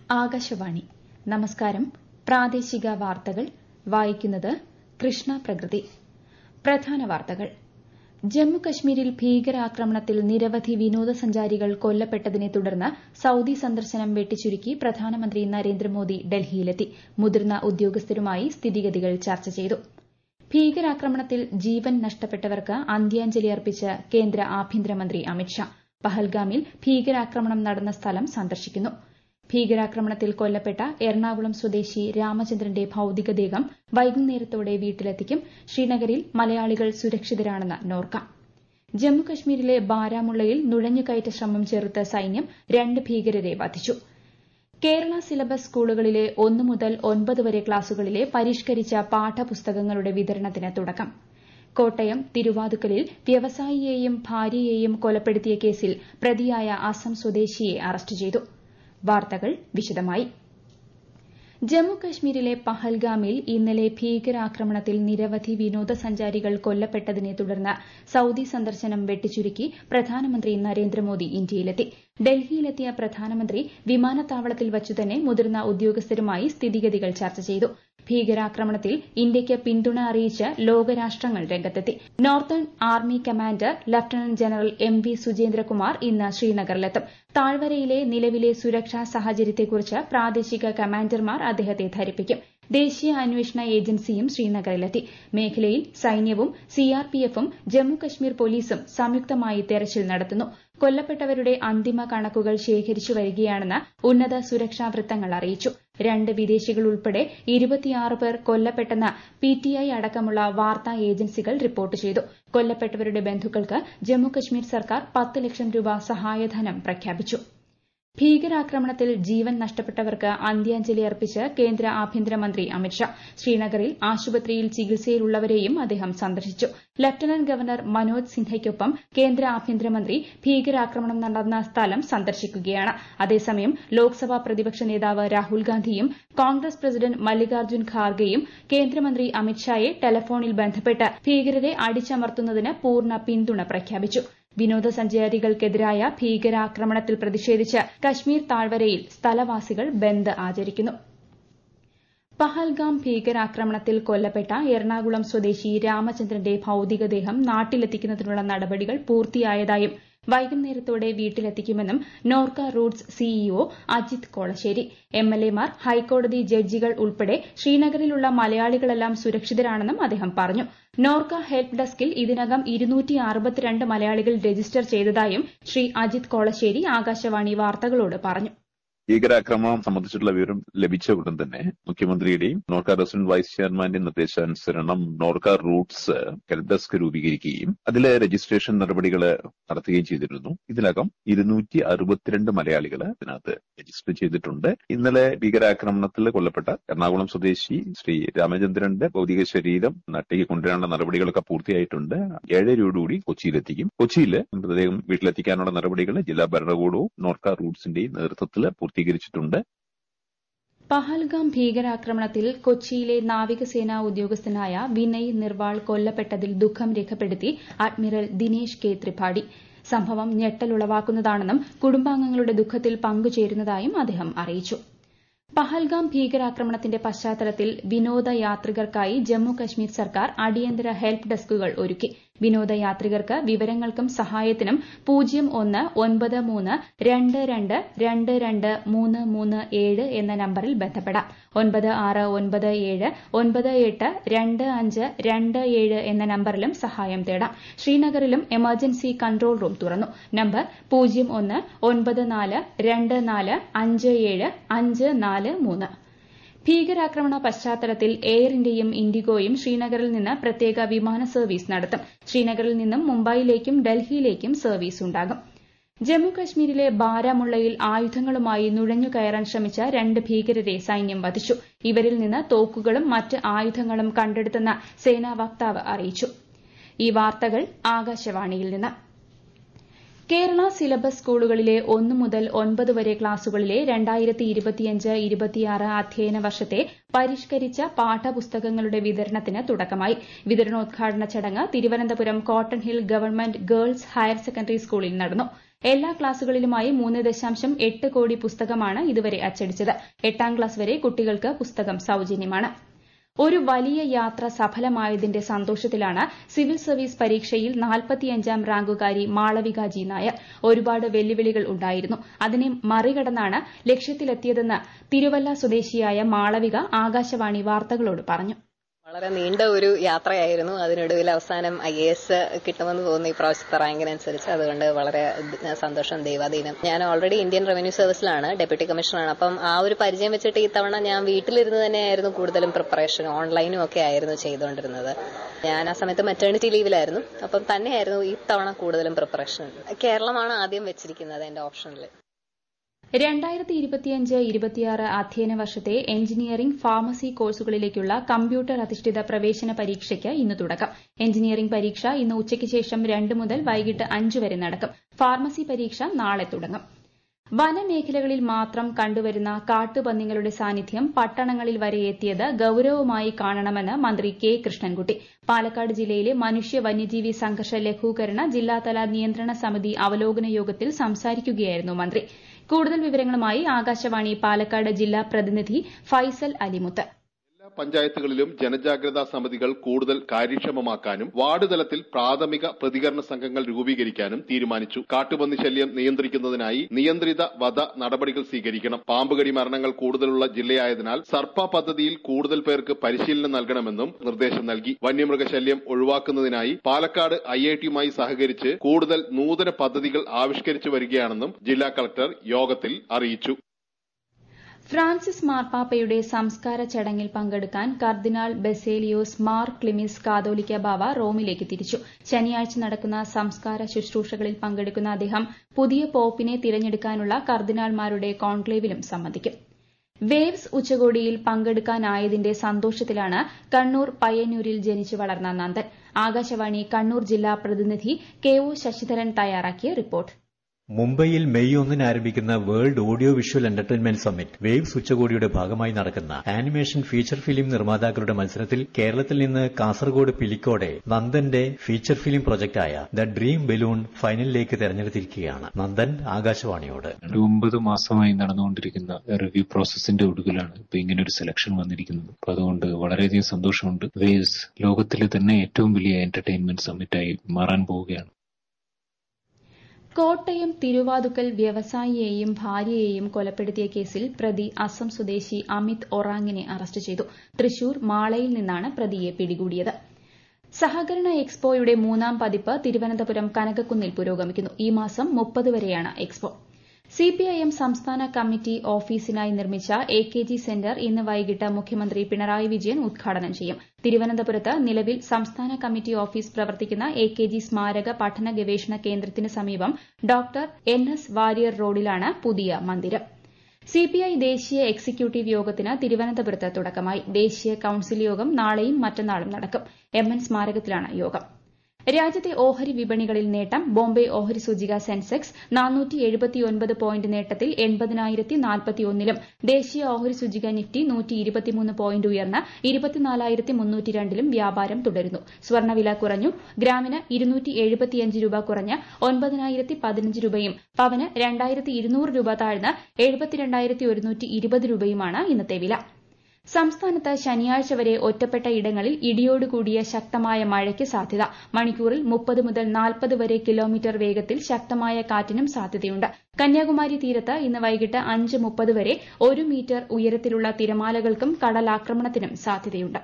ആകാശവാണി നമസ്കാരം പ്രാദേശിക വാർത്തകൾ വായിക്കുന്നത് കൃഷ്ണ പ്രകൃതി പ്രധാന വാർത്തകൾ ജമ്മു കശ്മീരിൽ ഭീകരാക്രമണത്തിൽ നിരവധി വിനോദസഞ്ചാരികൾ കൊല്ലപ്പെട്ടതിനെ തുടർന്ന് സൌദി സന്ദർശനം വെട്ടിച്ചുരുക്കി പ്രധാനമന്ത്രി നരേന്ദ്രമോദി ഡൽഹിയിലെത്തി മുതിർന്ന ഉദ്യോഗസ്ഥരുമായി സ്ഥിതിഗതികൾ ചർച്ച ചെയ്തു ഭീകരാക്രമണത്തിൽ ജീവൻ നഷ്ടപ്പെട്ടവർക്ക് അന്ത്യാഞ്ജലി അർപ്പിച്ച് കേന്ദ്ര ആഭ്യന്തരമന്ത്രി അമിത്ഷാ പഹൽഗാമിൽ ഭീകരാക്രമണം നടന്ന സ്ഥലം സന്ദർശിക്കുന്നു ഭീകരാക്രമണത്തിൽ കൊല്ലപ്പെട്ട എറണാകുളം സ്വദേശി രാമചന്ദ്രന്റെ ഭൌതികദേഹം വൈകുന്നേരത്തോടെ വീട്ടിലെത്തിക്കും ശ്രീനഗറിൽ മലയാളികൾ സുരക്ഷിതരാണെന്ന് നോർക്ക ജമ്മുകശ്മീരിലെ ബാരാമുള്ളയിൽ നുഴഞ്ഞുകയറ്റ ശ്രമം ചെറുത്ത് സൈന്യം രണ്ട് ഭീകരരെ വധിച്ചു കേരള സിലബസ് സ്കൂളുകളിലെ ഒന്ന് മുതൽ ഒൻപത് വരെ ക്ലാസുകളിലെ പരിഷ്കരിച്ച പാഠപുസ്തകങ്ങളുടെ വിതരണത്തിന് തുടക്കം കോട്ടയം തിരുവാതുക്കലിൽ വ്യവസായിയെയും ഭാര്യയെയും കൊലപ്പെടുത്തിയ കേസിൽ പ്രതിയായ അസം സ്വദേശിയെ അറസ്റ്റ് ചെയ്തു വാർത്തകൾ വിശദമായി ജമ്മു കശ്മീരിലെ പഹൽഗാമിൽ ഇന്നലെ ഭീകരാക്രമണത്തിൽ നിരവധി വിനോദസഞ്ചാരികൾ കൊല്ലപ്പെട്ടതിനെ തുടർന്ന് സൌദി സന്ദർശനം വെട്ടിച്ചുരുക്കി പ്രധാനമന്ത്രി നരേന്ദ്രമോദി ഇന്ത്യയിലെത്തി ഡൽഹിയിലെത്തിയ പ്രധാനമന്ത്രി വിമാനത്താവളത്തിൽ വച്ചുതന്നെ മുതിർന്ന ഉദ്യോഗസ്ഥരുമായി സ്ഥിതിഗതികൾ ചർച്ച ചെയ്തു ഭീകരാക്രമണത്തിൽ ഇന്ത്യയ്ക്ക് പിന്തുണ അറിയിച്ച് ലോകരാഷ്ട്രങ്ങൾ രംഗത്തെത്തി northern army commander lieutenant general M V Surendrakumar ഇന്ന് ശ്രീനഗറിലെത്തും താഴ്വരയിലെ നിലവിലെ സുരക്ഷാ സാഹചര്യത്തെക്കുറിച്ച് പ്രാദേശിക കമാൻഡർമാർ അദ്ദേഹത്തെ ധരിപ്പിക്കും ദേശീയ അന്വേഷണ ഏജൻസിയും ശ്രീനഗറിലെത്തി മേഖലയിൽ സൈന്യവും സിആർപിഎഫും ജമ്മു കശ്മീർ പോലീസും സംയുക്തമായി തെരച്ചിൽ നടത്തുന്നു കൊല്ലപ്പെട്ടവരുടെ അന്തിമ കണക്കുകൾ ശേഖരിച്ചു വരികയാണെന്ന് ഉന്നത സുരക്ഷാ വൃത്തങ്ങൾ അറിയിച്ചു രണ്ട് വിദേശികൾ ഉൾപ്പെടെ ഇരുപത്തിയാറ് പേർ കൊല്ലപ്പെട്ടെന്ന് പിടിഐ അടക്കമുള്ള വാർത്താ ഏജൻസികൾ റിപ്പോർട്ട് ചെയ്തു കൊല്ലപ്പെട്ടവരുടെ ബന്ധുക്കൾക്ക് ജമ്മുകശ്മീർ സർക്കാർ പത്ത് ലക്ഷം രൂപ സഹായധനം പ്രഖ്യാപിച്ചു ഭീകരാക്രമണത്തിൽ ജീവൻ നഷ്ടപ്പെട്ടവർക്ക് അന്ത്യാഞ്ജലി അർപ്പിച്ച് കേന്ദ്ര ആഭ്യന്തരമന്ത്രി അമിത്ഷാ ശ്രീനഗറിൽ ആശുപത്രിയിൽ ചികിത്സയിലുള്ളവരെയും അദ്ദേഹം സന്ദർശിച്ചു ലഫ്റ്റനന്റ് ഗവർണർ മനോജ് സിൻഹയ്ക്കൊപ്പം കേന്ദ്ര ആഭ്യന്തരമന്ത്രി ഭീകരാക്രമണം നടന്ന സ്ഥലം സന്ദർശിക്കുകയാണ് അതേസമയം ലോക്സഭാ പ്രതിപക്ഷ നേതാവ് രാഹുൽ ഗാന്ധിയും കോൺഗ്രസ് പ്രസിഡന്റ് മല്ലികാർജ്ജുൻ ഖാർഗെയും കേന്ദ്രമന്ത്രി അമിത്ഷായെ ടെലഫോണിൽ ബന്ധപ്പെട്ട് ഭീകരരെ അടിച്ചമർത്തുന്നതിന് പൂർണ്ണ പിന്തുണ പ്രഖ്യാപിച്ചു വിനോദസഞ്ചാരികൾക്കെതിരായ ഭീകരാക്രമണത്തിൽ പ്രതിഷേധിച്ച് കശ്മീർ താഴ്വരയിൽ സ്ഥലവാസികൾ ബന്ദ് ആചരിക്കുന്നു പഹൽഗാം ഭീകരാക്രമണത്തിൽ കൊല്ലപ്പെട്ട എറണാകുളം സ്വദേശി രാമചന്ദ്രന്റെ ഭൌതികദേഹം നാട്ടിലെത്തിക്കുന്നതിനുള്ള നടപടികൾ പൂർത്തിയായതായും വൈകുന്നേരത്തോടെ വീട്ടിലെത്തിക്കുമെന്നും നോർക്ക റൂട്ട്സ് സിഇഒ അജിത് കോളശ്ശേരി എംഎൽഎമാർ ഹൈക്കോടതി ജഡ്ജികൾ ഉൾപ്പെടെ ശ്രീനഗറിലുള്ള മലയാളികളെല്ലാം സുരക്ഷിതരാണെന്നും അദ്ദേഹം പറഞ്ഞു നോർക്ക ഹെൽപ്പ് ഡെസ്കിൽ ഇതിനകം മലയാളികൾ രജിസ്റ്റർ ചെയ്തതായും ശ്രീ അജിത് കോളശ്ശേരി ആകാശവാണി വാർത്തകളോട് പറഞ്ഞു ഭീകരാക്രമണം സംബന്ധിച്ചിട്ടുള്ള വിവരം ലഭിച്ച ഉടൻ തന്നെ മുഖ്യമന്ത്രിയുടെയും നോർക്ക റെസിഡന്റ് വൈസ് ചെയർമാന്റെയും നിർദ്ദേശാനുസരണം നോർക്ക റൂട്ട്സ് ഹെൽപ്പ് ഡെസ്ക് രൂപീകരിക്കുകയും അതിലെ രജിസ്ട്രേഷൻ നടപടികൾ നടത്തുകയും ചെയ്തിരുന്നു ഇതിനകം ഇരുന്നൂറ്റി അറുപത്തിരണ്ട് മലയാളികൾ ഇതിനകത്ത് രജിസ്റ്റർ ചെയ്തിട്ടുണ്ട് ഇന്നലെ ഭീകരാക്രമണത്തിൽ കൊല്ലപ്പെട്ട എറണാകുളം സ്വദേശി ശ്രീ രാമചന്ദ്രന്റെ ഭൗതിക ശരീരം നാട്ടിലേക്ക് കൊണ്ടുവരാനുള്ള നടപടികളൊക്കെ പൂർത്തിയായിട്ടുണ്ട് ഏഴരയോടുകൂടി കൊച്ചിയിലെത്തിക്കും കൊച്ചിയിൽ മൃതദേഹം വീട്ടിലെത്തിക്കാനുള്ള നടപടികൾ ജില്ലാ ഭരണകൂടവും നോർക്ക റൂട്ട്സിന്റെയും നേതൃത്വത്തിൽ പൂർത്തീകരിച്ചിട്ടുണ്ട് പഹൽഗാം ഭീകരാക്രമണത്തിൽ കൊച്ചിയിലെ നാവികസേനാ ഉദ്യോഗസ്ഥനായ വിനയ് നിർവാൾ കൊല്ലപ്പെട്ടതിൽ ദുഃഖം രേഖപ്പെടുത്തി അഡ്മിറൽ ദിനേശ് കെ ത്രിപാഠി സംഭവം ഞെട്ടലുളവാക്കുന്നതാണെന്നും കുടുംബാംഗങ്ങളുടെ ദുഃഖത്തിൽ പങ്കുചേരുന്നതായും അദ്ദേഹം അറിയിച്ചു പഹൽഗാം ഭീകരാക്രമണത്തിന്റെ പശ്ചാത്തലത്തിൽ വിനോദയാത്രികർക്കായി ജമ്മു കശ്മീർ സർക്കാർ അടിയന്തര ഹെൽപ്പ് ഡെസ്കുകൾ ഒരുക്കി വിനോദയാത്രികർക്ക് വിവരങ്ങൾക്കും സഹായത്തിനും പൂജ്യം ഒന്ന് ഒൻപത് മൂന്ന് രണ്ട് രണ്ട് രണ്ട് രണ്ട് മൂന്ന് മൂന്ന് ഏഴ് എന്ന നമ്പറിൽ ബന്ധപ്പെടാം ഒൻപത് ആറ് ഒൻപത് ഏഴ് ഒൻപത് എട്ട് രണ്ട് അഞ്ച് രണ്ട് ഏഴ് എന്ന നമ്പറിലും സഹായം തേടാം ശ്രീനഗറിലും എമർജൻസി കൺട്രോൾ റൂം തുറന്നു നമ്പർ പൂജ്യം ഒന്ന് ഒൻപത് നാല് രണ്ട് നാല് അഞ്ച് ഏഴ് അഞ്ച് നാല് മൂന്ന് ഭീകരാക്രമണ പശ്ചാത്തലത്തിൽ എയർ ഇന്ത്യയും ഇൻഡിഗോയും ശ്രീനഗറിൽ നിന്ന് പ്രത്യേക വിമാന സർവീസ് നടത്തും ശ്രീനഗറിൽ നിന്നും മുംബൈയിലേക്കും ഡൽഹിയിലേക്കും സർവീസ് ഉണ്ടാകും ജമ്മു കശ്മീരിലെ ബാരാമുള്ളയിൽ ആയുധങ്ങളുമായി നുഴഞ്ഞുകയറാൻ ശ്രമിച്ച രണ്ട് ഭീകരരെ സൈന്യം വധിച്ചു ഇവരിൽ നിന്ന് തോക്കുകളും മറ്റ് ആയുധങ്ങളും കണ്ടെടുത്തെന്ന് സേനാ വക്താവ് അറിയിച്ചു ഈ വാർത്തകൾ ആകാശവാണിയിൽ നിന്ന് കേരള സിലബസ് സ്കൂളുകളിലെ ഒന്ന് മുതൽ ഒൻപത് വരെ ക്ലാസുകളിലെ രണ്ടായിരത്തി ഇരുപത്തിയഞ്ച് ഇരുപത്തിയാറ് അധ്യയന വർഷത്തെ പരിഷ്കരിച്ച പാഠപുസ്തകങ്ങളുടെ വിതരണത്തിന് തുടക്കമായി വിതരണോദ്ഘാടന ചടങ്ങ് Thiruvananthapuram cotton hill government girls higher secondary സ്കൂളിൽ നടന്നു എല്ലാ ക്ലാസുകളിലുമായി മൂന്ന് ദശാംശം എട്ട് കോടി പുസ്തകമാണ് ഇതുവരെ അച്ചടിച്ചത് എട്ടാം ക്ലാസ് വരെ കുട്ടികൾക്ക് പുസ്തകം സൌജന്യമാണ് ഒരു വലിയ യാത്ര സഫലമായതിന്റെ സന്തോഷത്തിലാണ് സിവിൽ സർവീസ് പരീക്ഷയിൽ നാൽപ്പത്തിയഞ്ചാം റാങ്കുകാരി മാളവിക ജി നായർ ഒരുപാട് വെല്ലുവിളികൾ ഉണ്ടായിരുന്നു അതിനെ മറികടന്നാണ് ലക്ഷ്യത്തിലെത്തിയതെന്ന് തിരുവല്ല സ്വദേശിയായ മാളവിക ആകാശവാണി വാർത്തകളോട് പറഞ്ഞു വളരെ നീണ്ട ഒരു യാത്രയായിരുന്നു അതിനൊടുവിൽ അവസാനം ഐ എ എസ് കിട്ടുമെന്ന് തോന്നി ഇപ്രാവശ്യത്തെ റാങ്കിനനുസരിച്ച് അതുകൊണ്ട് വളരെ സന്തോഷം ദൈവാധീനം ഞാൻ ഓൾറെഡി ഇന്ത്യൻ റവന്യൂ സർവീസിലാണ് ഡെപ്യൂട്ടി കമ്മീഷണറാണ് അപ്പം ആ ഒരു പരിചയം വെച്ചിട്ട് ഈ തവണ ഞാൻ വീട്ടിലിരുന്ന് തന്നെയായിരുന്നു കൂടുതലും പ്രിപ്പറേഷൻ ഓൺലൈനും ഒക്കെ ആയിരുന്നു ചെയ്തുകൊണ്ടിരുന്നത് ഞാൻ ആ സമയത്ത് മെറ്റേണിറ്റി ലീവിലായിരുന്നു അപ്പം തന്നെയായിരുന്നു ഈ തവണ കൂടുതലും പ്രിപ്പറേഷൻ കേരളമാണ് ആദ്യം വെച്ചിരിക്കുന്നത് എന്റെ ഓപ്ഷനിൽ രണ്ടായിരത്തി ഇരുപത്തിയഞ്ച് ഇരുപത്തിയാറ് അധ്യയന വർഷത്തെ എഞ്ചിനീയറിംഗ് ഫാർമസി കോഴ്സുകളിലേക്കുള്ള കമ്പ്യൂട്ടർ അധിഷ്ഠിത പ്രവേശന പരീക്ഷയ്ക്ക് ഇന്ന് തുടക്കം എഞ്ചിനീയറിംഗ് പരീക്ഷ ഇന്ന് ഉച്ചയ്ക്ക് ശേഷം രണ്ട് മുതൽ വൈകിട്ട് അഞ്ച് വരെ നടക്കും ഫാർമസി പരീക്ഷ നാളെ തുടങ്ങും വനമേഖലകളിൽ മാത്രം കണ്ടുവരുന്ന കാട്ടുപന്നികളുടെ സാന്നിധ്യം പട്ടണങ്ങളിൽ വരെ എത്തിയത് ഗൌരവമായി കാണണമെന്ന് മന്ത്രി കെ കൃഷ്ണൻകുട്ടി പാലക്കാട് ജില്ലയിലെ മനുഷ്യ വന്യജീവി സംഘർഷ ലഘൂകരണ ജില്ലാതല നിയന്ത്രണ സമിതി അവലോകന യോഗത്തിൽ സംസാരിക്കുകയായിരുന്നു മന്ത്രി കൂടുതൽ വിവരങ്ങളുമായി ആകാശവാണി പാലക്കാട് ജില്ലാ പ്രതിനിധി ഫൈസൽ അലിമുത്ത് എല്ലാ പഞ്ചായത്തുകളിലും ജനജാഗ്രതാ സമിതികൾ കൂടുതൽ കാര്യക്ഷമമാക്കാനും വാർഡ് തലത്തിൽ പ്രാഥമിക പ്രതികരണ സംഘങ്ങൾ രൂപീകരിക്കാനും തീരുമാനിച്ചു കാട്ടുപന്നി ശല്യം നിയന്ത്രിക്കുന്നതിനായി നിയന്ത്രിത വധ നടപടികൾ സ്വീകരിക്കണം പാമ്പുകടി മരണങ്ങൾ കൂടുതലുള്ള ജില്ലയായതിനാൽ സർപ്പ പദ്ധതിയിൽ കൂടുതൽ പേർക്ക് പരിശീലനം നൽകണമെന്നും നിർദ്ദേശം നൽകി വന്യമൃഗശല്യം ഒഴിവാക്കുന്നതിനായി പാലക്കാട് ഐ ഐ ടിയുമായി സഹകരിച്ച് കൂടുതൽ നൂതന പദ്ധതികൾ ആവിഷ്കരിച്ചു വരികയാണെന്നും ജില്ലാ കളക്ടർ യോഗത്തിൽ അറിയിച്ചു ഫ്രാൻസിസ് മാർപ്പാപ്പയുടെ സംസ്കാര ചടങ്ങിൽ പങ്കെടുക്കാൻ കർദിനാൾ ബെസേലിയോസ് മാർ ക്ലിമിസ് കാതോലിക്ക ബാവ റോമിലേക്ക് തിരിച്ചു ശനിയാഴ്ച നടക്കുന്ന സംസ്കാര ശുശ്രൂഷകളിൽ പങ്കെടുക്കുന്ന അദ്ദേഹം പുതിയ പോപ്പിനെ തിരഞ്ഞെടുക്കാനുള്ള കർദിനാൾമാരുടെ കോൺക്ലേവിലും സംബന്ധിക്കും വേവ്സ് ഉച്ചകോടിയിൽ പങ്കെടുക്കാനായതിന്റെ സന്തോഷത്തിലാണ് കണ്ണൂർ പയ്യന്നൂരിൽ ജനിച്ചു വളർന്ന നന്ദൻ ആകാശവാണി കണ്ണൂർ ജില്ലാ പ്രതിനിധി കെ ഒ ശശിധരൻ തയ്യാറാക്കിയ റിപ്പോർട്ട് മുംബൈയിൽ മെയ് ഒന്നിന് ആരംഭിക്കുന്ന world audio visual entertainment summit waves ഉച്ചകോടിയുടെ ഭാഗമായി നടക്കുന്ന ആനിമേഷൻ ഫീച്ചർ ഫിലിം നിർമ്മാതാക്കളുടെ മത്സരത്തിൽ കേരളത്തിൽ നിന്ന് കാസർഗോഡ് പിലിക്കോടെ നന്ദന്റെ ഫീച്ചർ ഫിലിം പ്രൊജക്ടായ ദ ഡ്രീം ബലൂൺ ഫൈനലിലേക്ക് തെരഞ്ഞെടുത്തിരിക്കുകയാണ് നന്ദൻ ആകാശവാണിയോട് ഒരു ഒമ്പത് മാസമായി നടന്നുകൊണ്ടിരിക്കുന്ന റിവ്യൂ പ്രോസസ്സിന്റെ ഒടുവിലാണ് ഇപ്പൊ ഇങ്ങനെ ഒരു സെലക്ഷൻ വന്നിരിക്കുന്നത് അപ്പൊ അതുകൊണ്ട് വളരെയധികം സന്തോഷമുണ്ട് വേവ്സ് ലോകത്തിലെ തന്നെ ഏറ്റവും വലിയ എന്റർടൈൻമെന്റ് സമ്മിറ്റായി മാറാൻ പോവുകയാണ് കോട്ടയം തിരുവാതുക്കൽ വ്യവസായിയെയും ഭാര്യയെയും കൊലപ്പെടുത്തിയ കേസിൽ പ്രതി അസം സ്വദേശി അമിത് ഒറാങ്ങിനെ അറസ്റ്റ് ചെയ്തു തൃശൂർ മാളയിൽ നിന്നാണ് പ്രതിയെ പിടികൂടിയത് സഹകരണ എക്സ്പോയുടെ മൂന്നാം പതിപ്പ് തിരുവനന്തപുരം കനകക്കുന്നിൽ പുരോഗമിക്കുന്നു ഈ മാസം മുപ്പത് വരെയാണ് എക്സ്പോ സിപിഐഎം സംസ്ഥാന കമ്മിറ്റി ഓഫീസിനായി നിർമ്മിച്ച എ കെ ജി സെന്റർ ഇന്ന് വൈകിട്ട് മുഖ്യമന്ത്രി പിണറായി വിജയൻ ഉദ്ഘാടനം ചെയ്യും തിരുവനന്തപുരത്ത് നിലവിൽ സംസ്ഥാന കമ്മിറ്റി ഓഫീസ് പ്രവർത്തിക്കുന്ന എ കെ ജി സ്മാരക പഠന ഗവേഷണ കേന്ദ്രത്തിന് സമീപം ഡോക്ടർ എൻ എസ് വാര്യർ റോഡിലാണ് പുതിയ മന്ദിരം സിപിഐ ദേശീയ എക്സിക്യൂട്ടീവ് യോഗത്തിന് തിരുവനന്തപുരത്ത് തുടക്കമായി ദേശീയ കൌൺസിൽ യോഗം നാളെയും മറ്റന്നാളും നടക്കും എം എൻ സ്മാരകത്തിലാണ് യോഗം രാജ്യത്തെ ഓഹരി വിപണികളിൽ നേട്ടം ബോംബെ ഓഹരി സൂചിക സെൻസെക്സ് പോയിന്റ് നേട്ടത്തിൽ എൺപതിനായിരത്തി നാൽപ്പത്തിയൊന്നിലും ദേശീയ ഓഹരി സൂചിക നിഫ്റ്റി നൂറ്റി ഇരുപത്തിമൂന്ന് പോയിന്റ് ഉയർന്ന് ഇരുപത്തിനാലായിരത്തി മുന്നൂറ്റി രണ്ടിലും വ്യാപാരം തുടരുന്നു സ്വർണ്ണവില കുറഞ്ഞു ഗ്രാമിന് ഇരുന്നൂറ്റി എഴുപത്തിയഞ്ച് രൂപ കുറഞ്ഞ് ഒൻപതിനായിരത്തി പതിനഞ്ച് രൂപയും പവന് രണ്ടായിരത്തി ഇരുന്നൂറ് രൂപ താഴ്ന്ന് എഴുപത്തിരണ്ടായിരത്തി ഒരുന്നൂറ്റി ഇരുപത് രൂപയുമാണ് ഇന്നത്തെ വില സംസ്ഥാനത്ത് ശനിയാഴ്ച വരെ ഒറ്റപ്പെട്ട ഇടങ്ങളിൽ ഇടിയോടുകൂടിയ ശക്തമായ മഴയ്ക്ക് സാധ്യത മണിക്കൂറിൽ മുപ്പത് മുതൽ നാൽപ്പത് വരെ കിലോമീറ്റർ വേഗത്തിൽ ശക്തമായ കാറ്റിനും സാധ്യതയുണ്ട് കന്യാകുമാരി തീരത്ത് ഇന്ന് വൈകിട്ട് അഞ്ച് മുപ്പത് വരെ ഒരു മീറ്റർ ഉയരത്തിലുള്ള തിരമാലകൾക്കും കടലാക്രമണത്തിനും സാധ്യതയുണ്ട്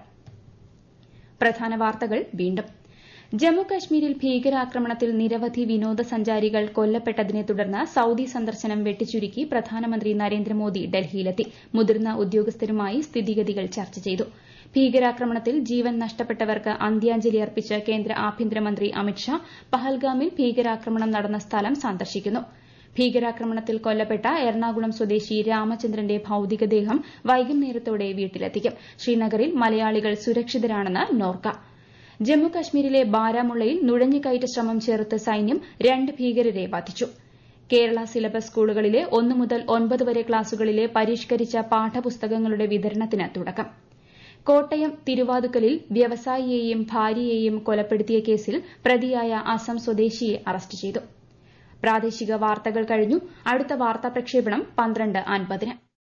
പ്രധാന വാർത്തകൾ വീണ്ടും ജമ്മു കശ്മീരിൽ ഭീകരാക്രമണത്തിൽ നിരവധി വിനോദസഞ്ചാരികൾ കൊല്ലപ്പെട്ടതിനെ തുടർന്ന് സൌദി സന്ദർശനം വെട്ടിച്ചുരുക്കി പ്രധാനമന്ത്രി നരേന്ദ്രമോദി ഡൽഹിയിലെത്തി മുതിർന്ന ഉദ്യോഗസ്ഥരുമായി സ്ഥിതിഗതികൾ ചർച്ച ചെയ്തു ഭീകരാക്രമണത്തിൽ ജീവൻ നഷ്ടപ്പെട്ടവർക്ക് അന്ത്യാഞ്ജലി അർപ്പിച്ച് കേന്ദ്ര ആഭ്യന്തരമന്ത്രി അമിത്ഷാ പഹൽഗാമിൽ ഭീകരാക്രമണം നടന്ന സ്ഥലം സന്ദർശിക്കുന്നു ഭീകരാക്രമണത്തിൽ കൊല്ലപ്പെട്ട എറണാകുളം സ്വദേശി രാമചന്ദ്രന്റെ ഭൌതികദേഹം വൈകുന്നേരത്തോടെ വീട്ടിലെത്തിക്കും ശ്രീനഗറിൽ മലയാളികൾ സുരക്ഷിതരാണെന്ന് നോർക്ക ജമ്മു കശ്മീരിലെ ബാരാമുള്ളയിൽ നുഴഞ്ഞുകയറ്റ ശ്രമം ചെറുത്ത് സൈന്യം രണ്ട് ഭീകരരെ വധിച്ചു കേരള സിലബസ് സ്കൂളുകളിലെ ഒന്നു മുതൽ ഒൻപത് വരെ ക്ലാസുകളിലെ പരിഷ്കരിച്ച പാഠപുസ്തകങ്ങളുടെ വിതരണത്തിന് തുടക്കം കോട്ടയം തിരുവാതുക്കലിൽ വ്യവസായിയെയും ഭാര്യയെയും കൊലപ്പെടുത്തിയ കേസിൽ പ്രതിയായ അസം സ്വദേശിയെ അറസ്റ്റ് ചെയ്തു പ്രാദേശിക വാർത്തകൾ കഴിഞ്ഞു അടുത്ത വാർത്താ പ്രക്ഷേപണം പന്ത്രണ്ട് അൻപതിന്